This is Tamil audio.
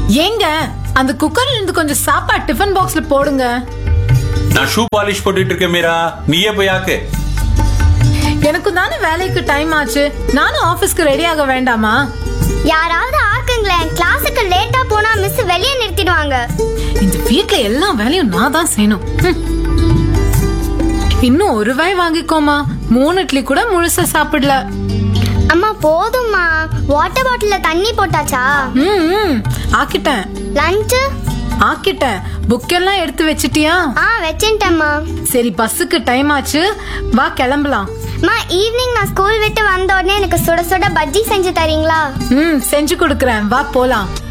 ஏங்க அந்த குக்கர்ல இருந்து கொஞ்சம் சாப்பாடு டிஃபன் பாக்ஸ்ல போடுங்க நான் ஷூ பாலிஷ் போட்டுட்டு இருக்கேன் மீரா நீயே போய் ஆக்கு எனக்கு தானே வேலைக்கு டைம் ஆச்சு நானும் ஆபீஸ்க்கு ரெடி ஆக வேண்டாமா யாராவது ஆக்குங்களேன் கிளாஸுக்கு லேட்டா போனா மிஸ் வெளியே நிறுத்திடுவாங்க இந்த வீட்ல எல்லா வேலையும் நான் தான் செய்யணும் ஹம். இன்னும் ஒரு வாய் வாங்கிக்கோமா மூணு இட்லி கூட முழுசா சாப்பிடல அம்மா போதும்மா வாட்டர் பாட்டில்ல தண்ணி போட்டாச்சா ம், ம் ஆக்கிட்டேன் லஞ்சு ஆக்கிட்டேன் புக் எல்லாம் எடுத்து வச்சிட்டியா ஆ வச்சுட்டேம்மா சரி பஸ்ஸுக்கு டைம் ஆச்சு வா கிளம்பலாம் அம்மா ஈவினிங் நான் ஸ்கூல் விட்டு வந்த உடனே எனக்கு சுட சுட பஜ்ஜி செஞ்சு தரீங்களா ம் செஞ்சு கொடுக்கறேன் வா போலாம்